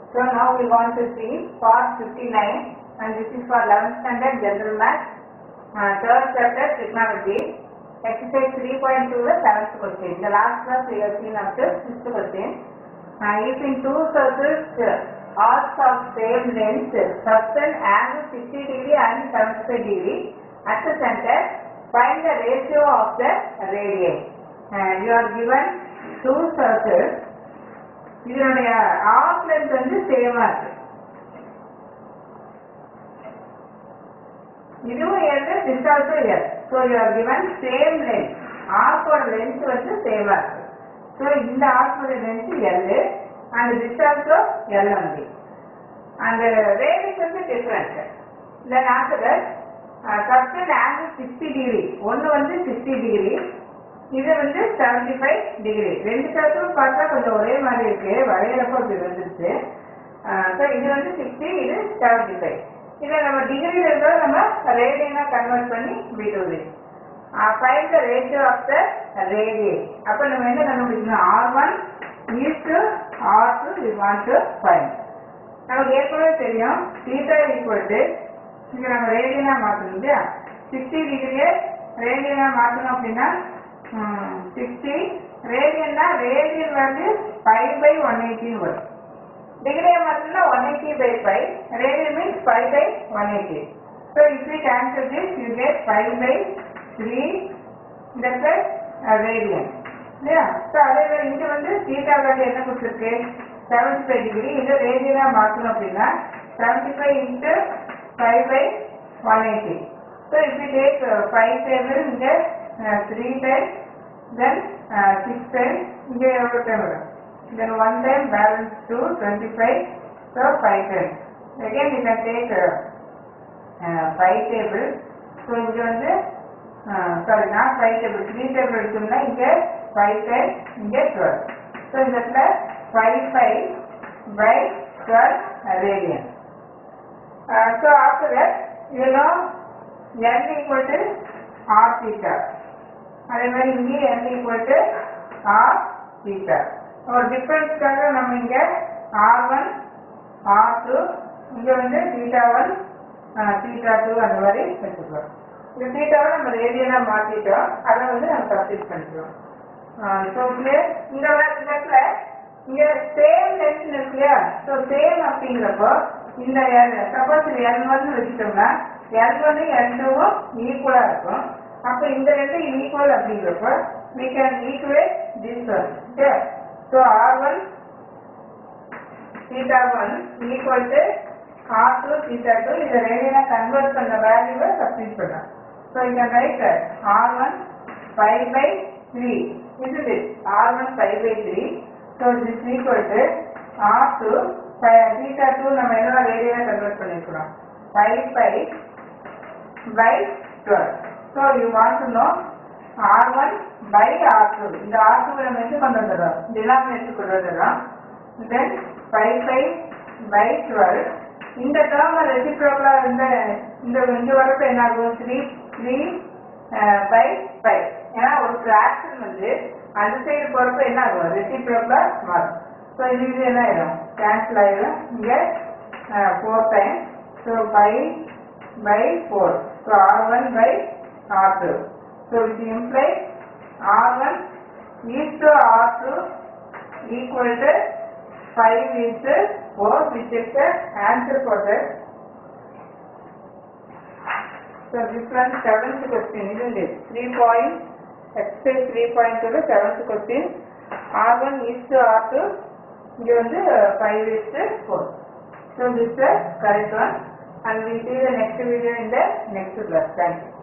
So now we want to see part 59 and this is for 11th standard general math, uh, third chapter trigonometry, exercise 3.2 the seventh question. The last class we have seen up to fifth question. Uh, if in two circles uh, arcs of same length sustain angle 60 degree and 75 degree at the center, find the ratio of the radii. Uh, you are given two circles இதனுடைய arc length வந்து சேமா இருக்கு இதுவும் எது this also is so you are given same length ஆர்க்கோட length வந்து சேமா இருக்கு ஸோ இந்த ஆர்க்கோட length L and this also L only அந்த ரேடியஸ் வந்து different then after subtend angle sixty degree ஒன்று வந்து சிக்ஸ்டி டிகிரி இது வந்து செவன்டி ஃபைவ் டிகிரி ரெண்டு சர்க்கிளும் பார்த்தா கொஞ்சம் ஒரே மாதிரி இருக்கு வரைகிறப்ப இப்படி வந்துருச்சு ஸோ இது வந்து சிக்ஸ்டி இது செவன்டி ஃபைவ் இதை நம்ம டிகிரி இருக்கிறத நம்ம ரேடியனா கன்வெர்ட் பண்ணி விடுவது find the ratio of the radii அப்போ நம்ம என்ன கண்டுபிடிக்கணும் R one is to R two we want to find நமக்கு ஏற்கனவே தெரியும் தீட்டா ஈக்குவல் டு இங்கே நம்ம ரேடியனா மாற்றணும் இல்லையா சிக்ஸ்டி டிகிரியே ரேடியனா மாற்றணும் அப்படின்னா சிக்ஸ்டி ரேடியன்னா ரேடியன் வந்து ஃபைவ் பை ஒன் எயிட்டின்னு வரும் டிகிரியை மாற்றினா one eighty pi five radian means five pi one eighty so if you cancel this you get five pi three இந்த பிளஸ் ரேடியன் இல்லையா ஸோ அதே மாதிரி இங்கே வந்து தீட்டா வேல்யூ என்ன கொடுத்துருக்கு செவன்டி ஃபைவ் டிகிரி இதை ரேடியனாக மாற்றணும் அப்படின்னா seventy five into five pi one eighty so if you take five table இங்கே three time then six time இங்கே எவ்வளோ டைம் வரும் then one time balance two twenty five so five time again you can take five table so இங்கே வந்து sorry not five table three table எடுத்தோம்னா இங்கே five time இங்கே twelve so இந்த இடத்துல five five pi twelve radian so after that you know n equal to r theta அதே மாதிரி இங்கே n equal to r theta ஒரு டிஃபரன்ஸ்க்காக நம்ம இங்க r1 r2 இங்க வந்து theta 1 theta 2 அந்த மாதிரி வச்சுக்கலாம் இந்த தீட்டாவை நம்ம ரேடியனா மாத்திட்டோம் அதை வந்து நம்ம சப்ஸ்டிட் பண்ணிக்கிறோம் ஸோ கிளியர் இந்த இடத்துல இங்க சேம் லென்த் இருக்கு இல்லையா ஸோ சேம் அப்படிங்கிறப்போ இந்த சப்போஸ் இது எல் ஒன் வச்சுட்டோம்னா எல் ஒன்னு எல் டூவும் ஈக்குவலா இருக்கும் அப்போ இந்த ரெண்டு ஈக்குவல் அப்படிங்கிறப்போ we can equate this one okay so r1 theta 1 equal to r2 theta 2 இதை ரேடியனா கன்வெர்ட் பண்ண வேல்யூவை சப்ஸ்டிட் பண்ணலாம் so you can write that r1 5 by 3 isn't it r1 5 by 3 so this is equal to r2 theta 2 நம்ம என்ன ரேடியனா convert பண்ணிருக்கிறோம் 5 by by 12 so you want to know r1 by r2 இந்த r2 நம்ம என்ன கொண்டு வந்துடுறோம் denominator கொண்டு வந்துடுறோம் then 5 by by 12 இந்த டேர்ம் ரெசிப்ரோக்கலா இருந்த இந்த இங்க வரப்ப என்ன ஆகும் 3 3 பை 5 ஏன்னா ஒரு ஃபிராக்ஷன் வந்து அந்த சைடு போறப்ப என்ன ஆகும் ரெசிப்ரோக்கலா மாறும் ஸோ இது இது என்ன ஆயிடும் கேன்சல் ஆயிடும் இங்க four time so pi pi four so R one pi R two so it imply R one is to R two equal to five is to four which is the answer for the So this one seventh question, isn't it? Three point, exercise three point two, the seventh question. R one is to R two, இங்க வந்து five is to four. So this is the correct one and we see the next video in the next class. Thank you.